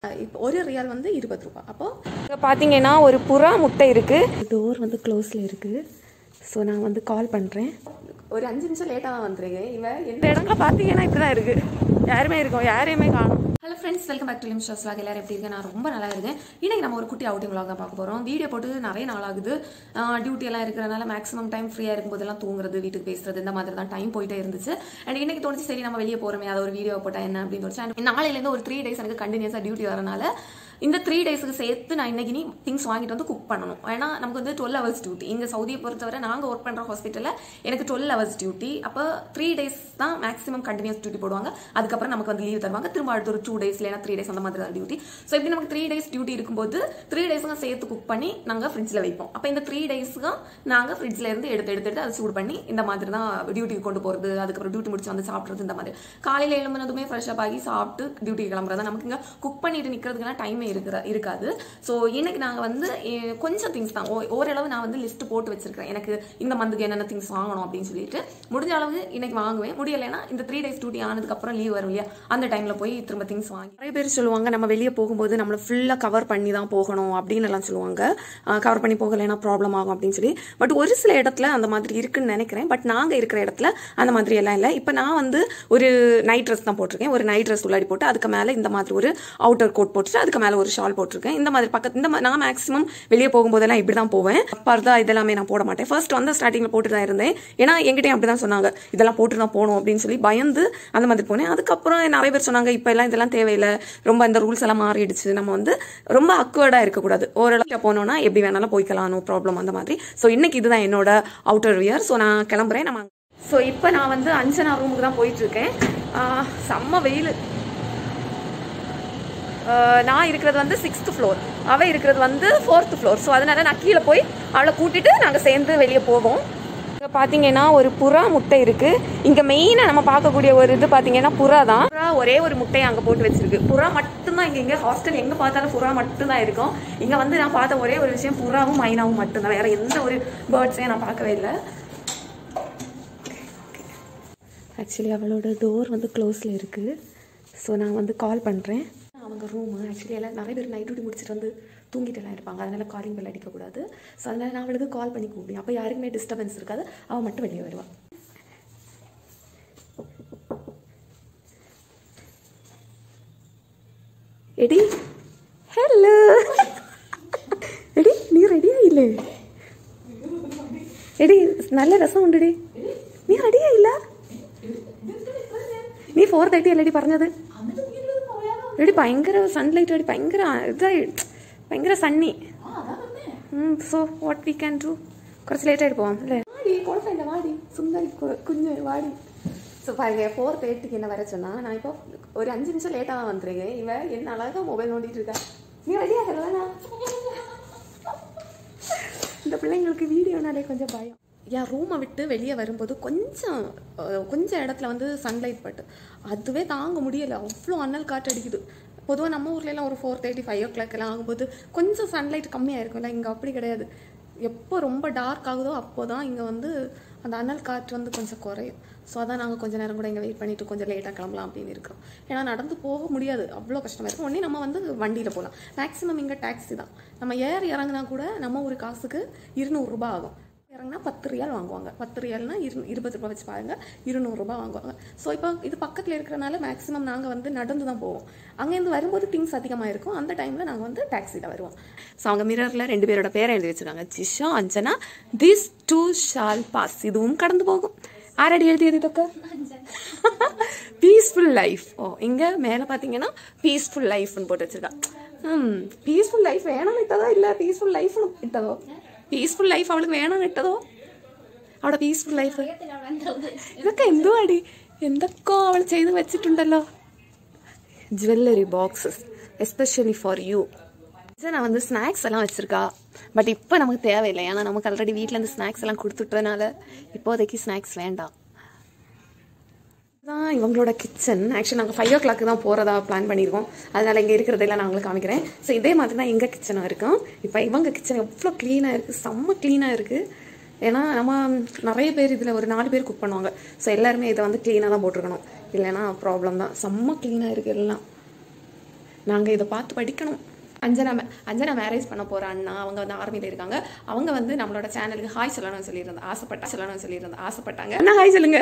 இப்போ ஒரு ரியால் வந்து இருபது ரூபாய் அப்போ இங்கே பார்த்தீங்கன்னா ஒரு புறா முட்டை இருக்குது டோர் வந்து க்ளோஸில் இருக்குது ஸோ நான் வந்து கால் பண்ணுறேன் ஒரு அஞ்சு நிமிஷம் லேட்டாக தான் வந்துருக்கேன் இவன் எந்த இடங்களை பார்த்தீங்கன்னா இப்படி தான் இருக்குது யாருமே இருக்கோம் யாரையுமே காணும் hello friends welcome back to Lim shows log எல்லாரும் எப்படி இருக்கேன் நான் ரொம்ப நல்லா இருக்கேன் இன்னைக்கு நம்ம ஒரு குட்டி அவுட்டிங் vlog தான் பார்க்க போகிறோம் வீடியோ போட்டு நிறைய நாள் ஆகுது டியூட்டி எல்லாம் இருக்கிறனால மேக்ஸிமம் டைம் ஃப்ரீயாக இருக்கும்போதெல்லாம் தூங்குறது வீட்டுக்கு பேசுறது இந்த மாதிரி தான் டைம் போயிட்டே இருந்துச்சு அண்ட் இன்னைக்கு தோணுச்சு சரி நம்ம வெளியே போகிறோமே அதை ஒரு வீடியோ போட்டால் என்ன அப்படின்னு தோணுச்சு அண்ட் நாளையிலேருந்து ஒரு த்ரீ டேஸ் எனக்கு கண்டினியூஸாக டியூட்டி வரனால இந்த த்ரீ டேஸுக்கு சேர்த்து நான் இன்னைக்கு நீ திங்ஸ் வாங்கிட்டு வந்து குக் பண்ணணும் ஏன்னா நமக்கு வந்து டுவெல் ஹவர்ஸ் டியூட்டி இங்கே சவுதியை பொறுத்தவரை நாங்கள் ஒர்க் பண்ணுற ஹாஸ்பிட்டலில் எனக்கு டுவெல் ஹவர்ஸ் டியூட்டி அப்போ த்ரீ டேஸ் தான் மேக்ஸிமம் கண்டினியூஸ் டியூட்டி போடுவாங்க அதுக்கப்புறம் நமக்கு வந்து லீவ் தருவாங்க திரும்ப அடுத்த ஒரு டூ டேஸ் இல்லைனா த்ரீ டேஸ் அந்த மாதிரி தான் டியூட்டி ஸோ இப்படி நமக்கு த்ரீ டேஸ் டியூட்டி இருக்கும்போது த்ரீ டேஸுங்க சேர்த்து குக் பண்ணி நாங்கள் ஃப்ரிட்ஜில் வைப்போம் அப்போ இந்த த்ரீ டேஸுக்கு நாங்கள் ஃப்ரிட்ஜில் இருந்து எடுத்து எடுத்து எடுத்து அதை சூடு பண்ணி இந்த மாதிரி தான் டியூட்டிக்கு கொண்டு போகிறது அதுக்கப்புறம் டியூட்டி முடிச்சு வந்து சாப்பிட்றது இந்த மாதிரி காலையில் எழும்புனதுமே ஃப்ரெஷ்ஷப் ஆகி சாப்பிட்டு டியூட்டி கிளம்புறது நமக்கு இங்கே குக் பண்ணிட்டு நிற்கிறதுக்குலாம் டைமே இருக்கிற இருக்காது ஸோ இன்னைக்கு நாங்கள் வந்து eh, கொஞ்சம் திங்ஸ் தான் ஓ- ஓரளவு நான் வந்து லிஸ்ட் போட்டு வச்சிருக்கேன் எனக்கு இந்த மந்த்துக்கு என்னென்ன திங்ஸ் வாங்கணும் அப்படின்னு சொல்லிட்டு முடிஞ்ச அளவு இன்னைக்கு வாங்குவேன் முடியலைன்னா இந்த த்ரீ டேஸ் டியூட்டி ஆனதுக்கு அப்புறம் லீவ் வரும் இல்லையா அந்த டைம்ல போய் திரும்ப திங்ஸ் வாங்கி நிறைய பேர் சொல்லுவாங்க நம்ம வெளியே போகும்போது நம்மளை ஃபுல்லாக கவர் பண்ணி தான் போகணும் அப்படின்னு எல்லாம் சொல்லுவாங்க கவர் பண்ணி போகலைன்னா ப்ராப்ளம் ஆகும் அப்படின்னு சொல்லி பட் ஒரு சில இடத்துல அந்த மாதிரி இருக்குன்னு நினைக்கிறேன் பட் நாங்கள் இருக்கிற இடத்துல அந்த மாதிரி எல்லாம் இல்லை இப்போ நான் வந்து ஒரு நைட் ட்ரெஸ் தான் போட்டிருக்கேன் ஒரு நைட் ட்ரெஸ் உள்ளாடி போட்டு அதுக்கு மேலே இந்த மாதிரி ஒரு அவுட்டர் கோட் போட்டுட்டு அதுக்கு மேலே ஒரு ஷால் போட்டிருக்கேன் இந்த மாதிரி பக்கத்து இந்த மா- நான் மேக்ஸிமம் வெளியே போகும்போதெல்லாம் இப்படி தான் போவேன் பர்தா இதெல்லாமே நான் போட மாட்டேன் ஃபர்ஸ்ட் வந்து ஸ்டார்டிங்கில் போட்டு தான் இருந்தேன் ஏன்னா எங்கிட்டயும் அப்படி தான் சொன்னாங்க இதெல்லாம் போட்டு தான் போகணும் அப்படின்னு சொல்லி பயந்து அந்த மாதிரி போனேன் அதுக்கப்புறம் நிறைய பேர் சொன்னாங்க இப்போ எல்லாம் இதெல்லாம் தேவையில்லை ரொம்ப இந்த ரூல்ஸ் எல்லாம் மாறிடுச்சு நம்ம வந்து ரொம்ப அக்வர்டாக இருக்கக்கூடாது ஓரளவுக்கு போனோம்னா எப்படி வேணாலும் போய்க்கலாம் நோ ப்ராப்ளம் அந்த மாதிரி ஸோ இன்னைக்கு இதுதான் என்னோட அவுட்டர் வியர் ஸோ நான் கிளம்புறேன் நம்ம ஸோ இப்போ நான் வந்து அஞ்சனா ரூமுக்கு தான் போயிட்டு இருக்கேன் ஆஹ் செம்ம வெயில் ஆஹ் நான் இருக்கிறது வந்து சிக்ஸ்த் ஃப்ளோர் அவள் இருக்கிறது வந்து ஃபோர்த் ஃப்ளோர் ஸோ அதனால நான் கீழே போய் அவளை கூட்டிட்டு நாங்கள் சேர்ந்து வெளியே போவோம் இங்கே பார்த்தீங்கன்னா ஒரு புறா முட்டை இருக்கு இங்கே மெயினாக நம்ம பார்க்கக்கூடிய ஒரு இது பார்த்தீங்கன்னா புறா தான் புறா ஒரே ஒரு முட்டையை அங்கே போட்டு வச்சிருக்கு புறா மட்டும்தான் இங்கே இங்கே ஹாஸ்டல் எங்கே பார்த்தாலும் புறா மட்டும்தான் இருக்கும் இங்கே வந்து நான் பார்த்த ஒரே ஒரு விஷயம் புறாவும் மைனாவும் மட்டும்தான் வேற எந்த ஒரு பேர்ட்ஸையும் நான் பார்க்கவே இல்லை ஆக்சுவலி அவளோட டோர் வந்து க்ளோஸில் இருக்குது ஸோ நான் வந்து கால் பண்ணுறேன் அவங்க ரூமு ஆக்சுவலி எல்லாம் நிறைய பேர் நைட் டியூட்டி முடிச்சுட்டு வந்து தூங்கிட்டு எல்லாம் இருப்பாங்க அதனால காலிங் பெல் அடிக்கக்கூடாது ஸோ அதனால நான் அவளுக்கு கால் பண்ணி கூப்பிடுவேன் அப்போ யாருக்குமே டிஸ்டர்பன்ஸ் இருக்காது அவள் மட்டும் வெளியே வருவாள் எடி ஹலோ எடி நீ ரெடியா இல்லை எடி நல்ல ரசம் உண்டுடி നീ റെഡിയാ ഇല്ല നീ ഫോർ തേർട്ടി അല്ലേടി പറഞ്ഞത് എടി ഭയങ്കര സൺലൈറ്റ് അടി ഭയങ്കര ഇതായി ഭയങ്കര sunny so what we can do കുറച്ച് ലേറ്റ് ആയിട്ട് പോവാം അല്ലേ വാടി കുഴപ്പമില്ല വാടി സുന്ദരി കു- കുഞ്ഞ് വാടി ஸோ பாருங்க ஃபோர் தேர்ட்டிக்கு என்ன வர சொன்னா நான் இப்போ ஒரு அஞ்சு நிமிஷம் லேட்டாக தான் வந்துருக்கேன் இவன் என்ன அழகா மொபைல் நோண்டிட்டு இருக்கா நீ ரெடியாக இந்த பிள்ளைங்களுக்கு வீடியோனாலே கொஞ்சம் பயம் என் ரூமை விட்டு வெளியே வரும்போது கொஞ்சம் அஹ், கொஞ்சம் இடத்துல வந்து சன்லைட் பட்டு அதுவே தாங்க முடியலை அவ்வளோ அனல் காற்று அடிக்குது பொதுவாக நம்ம ஊர்ல எல்லாம் ஒரு four thirty five o'clock எல்லாம் ஆகும்போது கொஞ்சம் சன்லைட் கம்மியாக இருக்கும்ல இங்கே அப்படி கிடையாது எப்போ ரொம்ப டார்க் ஆகுதோ அப்போ தான் இங்கே வந்து அந்த அனல் காற்று வந்து கொஞ்சம் குறையும் ஸோ அதான் நாங்கள் கொஞ்ச நேரம் கூட இங்கே வெயிட் பண்ணிட்டு கொஞ்சம் லேட்டாக கிளம்பலாம் அப்படின்னு இருக்கிறோம் ஏன்னா நடந்து போக முடியாது அவ்வளோ கஷ்டமாக இருக்கும் உடனே நம்ம வந்து வண்டியில் போகலாம் மேக்ஸிமம் இங்கே டாக்ஸி தான் நம்ம ஏர் இறங்குனா கூட நம்ம ஒரு காசுக்கு இருநூறுபா ஆகும் இறங்கினா பத்து ரியால் வாங்குவாங்க பத்து ரியால்னா இரு இருபது ரூபா வச்சு பாருங்க இருநூறுபா வாங்குவாங்க ஸோ இப்போ இது பக்கத்தில் இருக்கிறனால மேக்ஸிமம் நாங்கள் வந்து நடந்து தான் போவோம் அங்கேருந்து வரும்போது திங்ஸ் அதிகமாக இருக்கும் அந்த டைமில் நாங்கள் வந்து டாக்ஸியில் வருவோம் ஸோ அவங்க மிரரில் ரெண்டு பேரோட பேரை எழுதி வச்சிருக்காங்க Jisha Anjana this too shall pass இதுவும் கடந்து போகும் ஆரடி எழுதியது இതൊക്കെ பீஸ்ஃபுல் லைஃப் ஓ இங்கே மேலே பார்த்தீங்கன்னா பீஸ்ஃபுல் லைஃப்னு போட்டு வச்சிருக்கா ம் പീസ്ഫുൾ ലൈഫ് വേണമെന്ന് ഇട്ടതോ ഇല്ല പീസ്ഫുൾ ലൈഫ് ഇട്ടതോ പീസ്ഫുൾ ലൈഫ് അവൾക്ക് വേണമെന്ന് ഇട്ടതോ അവിടെ പീസ്ഫുൾ ലൈഫ് ഇതൊക്കെ എന്തുവാടി എന്തൊക്കെയോ അവൾ ചെയ്ത് വെച്ചിട്ടുണ്ടല്ലോ jewellery boxes especially for you நான் வந்து ஸ்நாக்ஸ் எல்லாம் வச்சிருக்கா பட் இப்போ நமக்கு தேவையில்லை ஏன்னா நமக்கு ஆல்ரெடி வீட்டிலேருந்து ஸ்நாக்ஸ் எல்லாம் கொடுத்துட்டதுனால இப்போதைக்கு ஸ்நாக்ஸ் வேண்டாம் தான் இவங்களோட கிச்சன் ஆக்சுவலி நாங்கள் ஃபைவ் ஓ கிளாக்கு தான் போகிறதா பிளான் பண்ணியிருக்கோம் அதனால் இங்கே இருக்கிறதெல்லாம் நான் உங்களுக்கு காமிக்கிறேன் ஸோ இதே மாதிரி தான் எங்கள் கிச்சனும் இருக்கும் இப்போ இவங்க கிச்சன் எவ்வளோ க்ளீனாக இருக்குது செம்ம க்ளீனாக இருக்குது ஏன்னா நம்ம நிறைய பேர் இதில் ஒரு நாலு பேர் குக் பண்ணுவாங்க ஸோ எல்லாருமே இதை வந்து க்ளீனாக தான் போட்டிருக்கணும் இல்லைன்னா ப்ராப்ளம் தான் செம்ம க்ளீனாக இருக்குது எல்லாம் நாங்கள் இதை பார்த்து படிக்கணும் அஞ்சனா மே- அஞ்சனா மேரேஜ் பண்ண போகிற அண்ணா அவங்க வந்து ஆர்மியில் இருக்காங்க அவங்க வந்து நம்மளோட சேனலுக்கு ஹாய் சொல்லணும்னு சொல்லியிருந்தேன் ஆசைப்பட்டா சொல்லணும்னு சொல்லியிருந்தேன் ஆசைப்பட்டாங்க அண்ணா ஹாய் சொல்லுங்க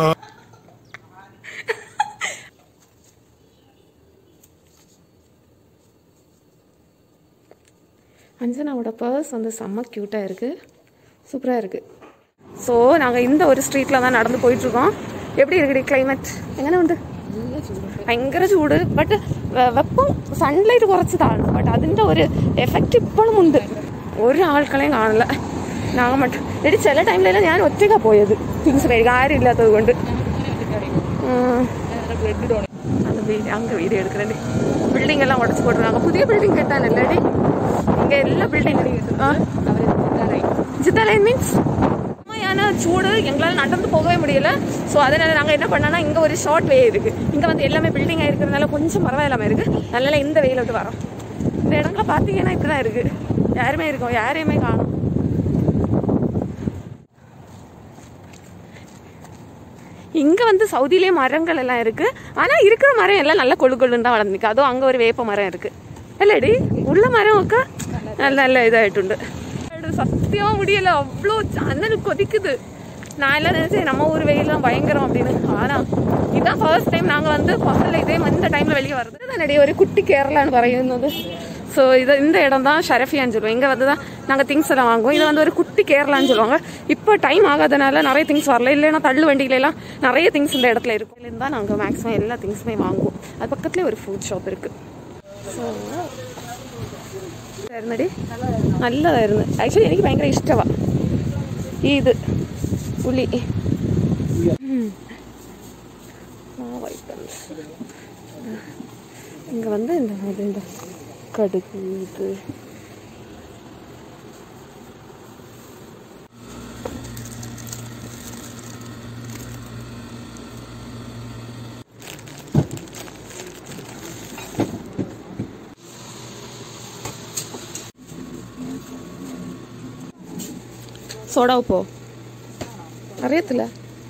அஞ்சனாவோட பர்ஸ் வந்து செம்ம க்யூட்டாக இருக்குது சூப்பராக இருக்குது ஸோ நாங்கள் இந்த ஒரு ஸ்ட்ரீட்டில் தான் நடந்து போயிட்டுருக்கோம் எப்படி இருக்குடி கிளைமேட் എങ്ങനെ ഉണ്ട് ഭയങ്കര ചൂട് ബട്ട് വെപ്പം സൺലൈറ്റ് കുറച്ച് താഴ്ന്നു ബട്ട് അതിൻ്റെ ഒരു എഫക്റ്റ് ഇപ്പോഴും ഉണ്ട് ഒരാൾക്കളെയും കാണില്ല ഞാൻ മറ്റും എടി ചില ടൈമിലെല്ലാം ഞാൻ ഒറ്റയ്ക്കാണ് പോയത് തിങ്സ് മേടിക്കാൻ ആരും ഇല്ലാത്തത് കൊണ്ട് ഉം. அந்த வீடு அங்கே வீடியோ எடுக்கிறேன் பில்டிங் எல்லாம் உடச்சு போட்டுருக்காங்க புதிய பில்டிங் கட்டானல்லடி இங்கே எல்லா பில்டிங் ஜித்தாலயன் மீன்ஸ் உண்மையான சூடு எங்களால் நடந்து போகவே முடியல ஸோ அதனால நாங்கள் என்ன பண்ணோம்னா இங்கே ஒரு ஷார்ட் வே இருக்கு இங்கே வந்து எல்லாமே பில்டிங்காக இருக்கிறதுனால கொஞ்சம் பரவாயில்லாம இருக்கு அதனால இந்த வெயில விட்டு வரோம் இந்த இடங்களை பார்த்தீங்கன்னா இப்படி தான் இருக்கு யாருமே இருக்கோம் யாரையுமே காணும் இங்க வந்து சவுதியிலே மரங்கள் எல்லாம் இருக்கு ஆனா இருக்கிற மரம் எல்லாம் நல்ல கொழு கொழுன்னு தான் வளர்ந்துருக்கு அதுவும் அங்க ஒரு வேப்ப மரம் இருக்கு இல்லடி உள்ள மரம் ഒക്കെ நல்ல நல்ல இதாயிട്ടുണ്ട് சத்தியமா முடியல அவ்வளோ அண்ணனு கொதிக்குது நான் எல்லாம் நினைச்சேன் நம்ம ஊர் வெயிலாம் பயங்கரம் அப்படின்னு ஆனா இதான் ஃபர்ஸ்ட் டைம் நாங்க வந்து பகல்ல இதே மாதிரி இந்த டைம்ல வெளியே வருது தானடி ஒரு குட்டி கேரளான்னு പറയുന്നത് ஸோ இது இந்த இடம் தான் ஷரஃபியான்னு சொல்லுவோம் இங்கே வந்து தான் நாங்கள் திங்ஸ் எல்லாம் வாங்குவோம் இது வந்து ஒரு குட்டி கேரளான்னு சொல்லுவாங்க இப்போ டைம் ஆகாதனால நிறைய திங்ஸ் வரல இல்லைன்னா தள்ளு வண்டியில எல்லாம் நிறைய திங்ஸ் இந்த இடத்துல இருக்கும் இதுலேருந்து தான் நாங்கள் மேக்ஸிமம் எல்லா திங்ஸுமே வாங்குவோம் அது பக்கத்துலேயே ஒரு ஃபுட் ஷாப் இருக்கு ஸோ ആയിരുന്നടി നല്ലതായിരുന്നു ആക്ച്വലി എനിക്ക് ഭയങ്കര ഇഷ്ടമാണ് ഈ ഇത് ഉള്ളി ഉം. ആ വൈറ്റംസ് இங்கே வந்து இந்த மாதிரி இந்த கடுகு இது സോഡ ഉപ്പോ അറിയത്തില്ല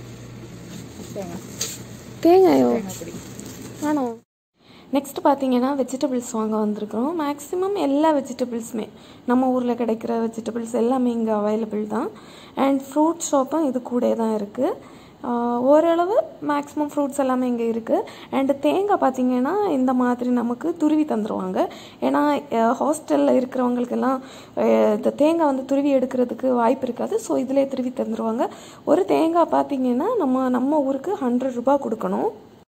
തേങ്ങയോ ആണോ நெக்ஸ்ட் பார்த்தீங்கன்னா வெஜிடபிள்ஸ் வாங்க வந்திருக்கிறோம் மேக்ஸிமம் எல்லா வெஜிடபிள்ஸுமே நம்ம ஊரில் கிடைக்கிற வெஜிடபிள்ஸ் எல்லாமே இங்கே அவைலபிள் தான் அண்ட் ஃப்ரூட் ஷாப்பும் இது கூட தான் இருக்குது ஓரளவு மேக்ஸிமம் ஃப்ரூட்ஸ் எல்லாமே இங்கே இருக்குது அண்டு தேங்காய் பார்த்தீங்கன்னா இந்த மாதிரி நமக்கு துருவி தந்துடுவாங்க ஏன்னா ஹாஸ்டலில் இருக்கிறவங்களுக்கெல்லாம் அஹ், இந்த தேங்காய் வந்து துருவி எடுக்கிறதுக்கு வாய்ப்பு இருக்காது ஸோ இதிலே துருவி தந்துடுவாங்க ஒரு தேங்காய் பார்த்தீங்கன்னா நம்ம நம்ம ஊருக்கு ஹண்ட்ரட் ரூபாய் கொடுக்கணும்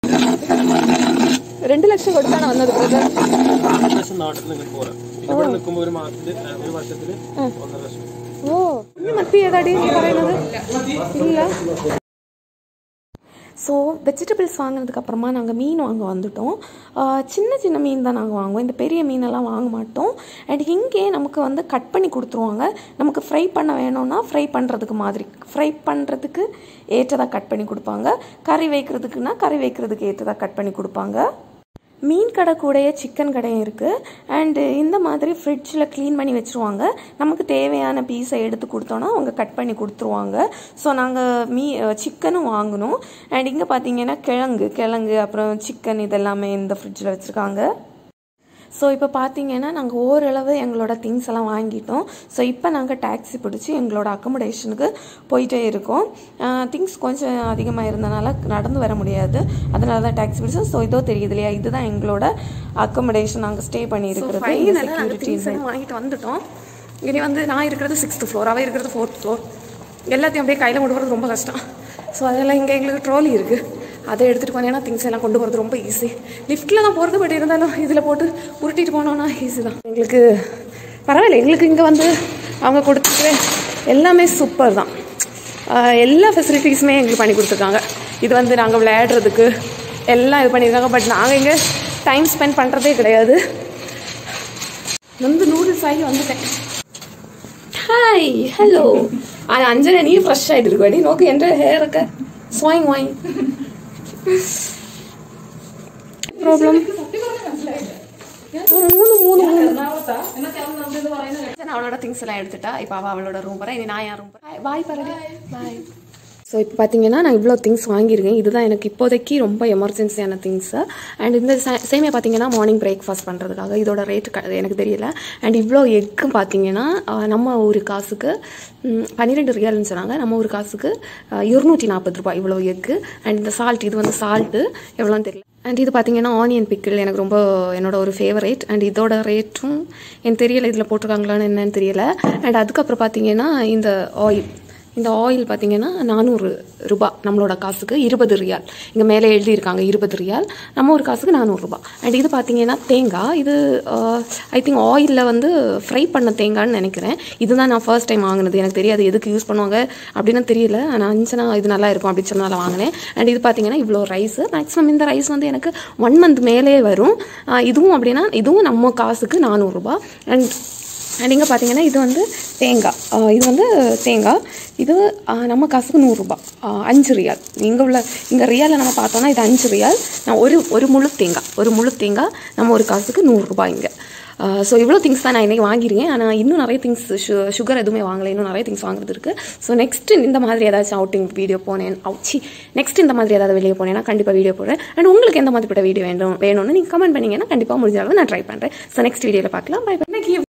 രണ്ട് ലക്ഷം കൊടുത്താണ് വന്നത് ബ്രദർ ലക്ഷം നാട്ടിൽ നിങ്ങൾ പോരാ ഇവിടെ നിൽക്കുമ്പോൾ ഒരു മാസത്തില് ഏ, ഒരു വർഷത്തില് ഒന്നര ലക്ഷം ഓ ഇനി മത്തി ഏതാടി നീ പറയുന്നത് ഇല്ല ஸோ வெஜிடபிள்ஸ் வாங்கினதுக்கு அப்புறமா நாங்கள் மீன் வாங்க வந்துட்டோம் ஆஹ் சின்ன சின்ன மீன் தான் நாங்கள் வாங்குவோம் இந்த பெரிய மீனெல்லாம் வாங்க மாட்டோம் அண்ட் இங்கே நமக்கு வந்து கட் பண்ணி கொடுத்துருவாங்க நமக்கு ஃப்ரை பண்ண வேணும்னா ஃப்ரை பண்ணுறதுக்கு மாதிரி ஃப்ரை பண்ணுறதுக்கு ஏற்றதாக கட் பண்ணி கொடுப்பாங்க கறி வைக்கிறதுக்குன்னா கறி வைக்கிறதுக்கு ஏற்றதாக கட் பண்ணி கொடுப்பாங்க மீன் கடை கூடயே சிக்கன் கடையும் இருக்குது அண்டு இந்த மாதிரி ஃப்ரிட்ஜில் க்ளீன் பண்ணி வச்சுருவாங்க நமக்கு தேவையான பீஸை எடுத்து கொடுத்தோன்னா அவங்க கட் பண்ணி கொடுத்துருவாங்க ஸோ நாங்கள் மீ சிக்கனும் வாங்கினோம் அண்ட் இங்கே பார்த்தீங்கன்னா கிழங்கு கிழங்கு அப்புறம் சிக்கன் இதெல்லாமே இந்த ஃப்ரிட்ஜில் வச்சுருக்காங்க ஸோ இப்போ பார்த்தீங்கன்னா நாங்கள் ஓரளவு எங்களோட திங்ஸ் எல்லாம் வாங்கிட்டோம் ஸோ இப்போ நாங்கள் டாக்ஸி பிடிச்சி எங்களோட அக்கமடேஷனுக்கு போயிட்டே இருக்கோம் திங்ஸ் கொஞ்சம் அதிகமாக இருந்தனால நடந்து வர முடியாது அதனால தான் டாக்ஸி பிடிச்சோம் ஸோ இதோ தெரியுது இல்லையா இதுதான் எங்களோட அக்கமடேஷன் நாங்கள் ஸ்டே பண்ணி இருக்கிறது வாங்கிட்டு வந்துட்டோம் இனி வந்து நான் இருக்கிறது சிக்ஸ்த் ஃப்ளோர் அவள் இருக்கிறது ஃபோர்த் ஃப்ளோர் எல்லாத்தையும் அப்படியே கையில் கொண்டு போகிறது ரொம்ப கஷ்டம் ஸோ அதெல்லாம் இங்கே எங்களுக்கு ட்ராலி இருக்குது அதை எடுத்துகிட்டு போனேன்னா திங்ஸ் எல்லாம் கொண்டு போகிறது ரொம்ப ஈஸி லிஃப்ட்டில் தான் போகிறது பட் இருந்தாலும் இதில் போட்டு உருட்டிட்டு போனோன்னா ஈஸி தான் எங்களுக்கு பரவாயில்ல எங்களுக்கு இங்கே வந்து அவங்க கொடுத்துட்டு எல்லாமே சூப்பர் தான் ஆஹ் எல்லா ஃபெசிலிட்டிஸுமே எங்களுக்கு பண்ணி கொடுத்துருக்காங்க இது வந்து நாங்கள் விளையாடுறதுக்கு எல்லாம் இது பண்ணியிருக்காங்க பட் நாங்கள் இங்கே டைம் ஸ்பெண்ட் பண்ணுறதே கிடையாது வந்து நூடுல்ஸ் ஆகி வந்துட்டேன் ഹായ് ഹലോ ആ അഞ്ജന നീ ഫ്രഷ് ആയിട്ടിരിക്കുവാടി നോക്ക് എൻ്റെ ഹെയർ ഒക്കെ സ്വാങ് വാങ് പ്രോബ്ലം മൂന്ന് മൂന്ന് മൂന്ന് അഞ്ജന അവളുടെ തിങ്സ് എല്ലാം എടുത്തിട്ടാ ഇപ്പൊ അവ അവളുടെ റൂം പറ ഇനി ഞാൻ റൂം ബായ് പറയേ ബായ് ஸோ இப்போ பார்த்தீங்கன்னா நான் இவ்வளோ திங்ஸ் வாங்கியிருக்கேன் இதுதான் எனக்கு இப்போதைக்கு ரொம்ப எமர்ஜென்சியான திங்ஸு அண்ட் இந்த சே- சேமியா பார்த்தீங்கன்னா மார்னிங் பிரேக்ஃபாஸ்ட் பண்ணுறதுக்காக இதோட ரேட்டு எனக்கு தெரியல அண்ட் இவ்வளோ எக்கும் பார்த்தீங்கன்னா ஆஹ், நம்ம ஒரு காசுக்கு ம், பன்னிரெண்டு ரியால்னு சொன்னாங்க நம்ம ஒரு காசுக்கு இருநூற்றி நாற்பது ரூபாய் இவ்வளோ எக்கு அண்ட் இந்த சால்ட் இது வந்து சால்ட்டு எவ்வளோன்னு தெரியல அண்ட் இது பார்த்தீங்கன்னா ஆனியன் பிக்கிள் எனக்கு ரொம்ப என்னோட ஒரு ஃபேவரேட் அண்ட் இதோட ரேட்டும் எனக்கு தெரியல இதில் போட்டிருக்காங்களான்னு என்னன்னு தெரியல அண்ட் அதுக்கப்புறம் பார்த்தீங்கன்னா இந்த ஆயில் இந்த ஆயில் பார்த்தீங்கன்னா நானூறு ரூபாய் நம்மளோட காசுக்கு இருபது ரியால் இங்கே மேலே எழுதியிருக்காங்க இருபது ரியால் நம்ம ஒரு காசுக்கு நானூறுரூபா அண்ட் இது பார்த்தீங்கன்னா தேங்காய் இது ஐ திங்க் ஆயிலில் வந்து ஃப்ரை பண்ண தேங்காய்னு நினைக்கிறேன் இதுதான் நான் ஃபர்ஸ்ட் டைம் வாங்கினது எனக்கு தெரியாது எதுக்கு யூஸ் பண்ணுவாங்க அப்படின்னு தெரியல ஆனால் அஞ்சனா இது நல்லா இருக்கும் அப்படின்னு சொன்னால வாங்கினேன் அண்ட் இது பார்த்தீங்கன்னா இவ்வளோ ரைஸ் மேக்ஸிமம் இந்த ரைஸ் வந்து எனக்கு ஒன் மந்த் மேலே வரும் ஆஹ் இதுவும் அப்படின்னா இதுவும் நம்ம காசுக்கு நானூறுரூபா அண்ட் அண்ட் இங்கே பார்த்தீங்கன்னா இது வந்து தேங்காய் ஆஹ் இது வந்து தேங்காய் இது ஆஹ் நம்ம காசுக்கு நூறுரூபா அஞ்சு ரியால் இங்கே உள்ள இங்கே ரியாலில் நம்ம பார்த்தோம்னா இது அஞ்சு ரியால் நான் ஒரு ஒரு முழு தேங்காய் ஒரு முழு தேங்காய் நம்ம ஒரு காசுக்கு நூறுரூபா இங்கே ஸோ இவ்வளோ திங்ஸ் தான் நான் இன்றைக்கி வாங்கியிருக்கேன் ஆனால் இன்னும் நிறைய திங்ஸ் சு சுகர் எதுவுமே வாங்கலை இன்னும் நிறைய திங்ஸ் வாங்குறது இருக்குது ஸோ நெக்ஸ்ட் இந்த மாதிரி ஏதாச்சும் அவுட்டிங் வீடியோ போனேன் அவுச்சி நெக்ஸ்ட் இந்த மாதிரி ஏதாவது வெளியே போனேன்னா கண்டிப்பாக வீடியோ போடுறேன் அண்ட் உங்களுக்கு எந்த மாதிரிப்பட்ட வீடியோ வேண்டும் வேணும்னு நீங்கள் கமெண்ட் பண்ணீங்கன்னா கண்டிப்பாக முடிஞ்ச அளவு நான் ட்ரை பண்ணுறேன் ஸோ நெக்ஸ்ட் வீடியோவில் பார்க்கலாம் பை இன்னைக்கு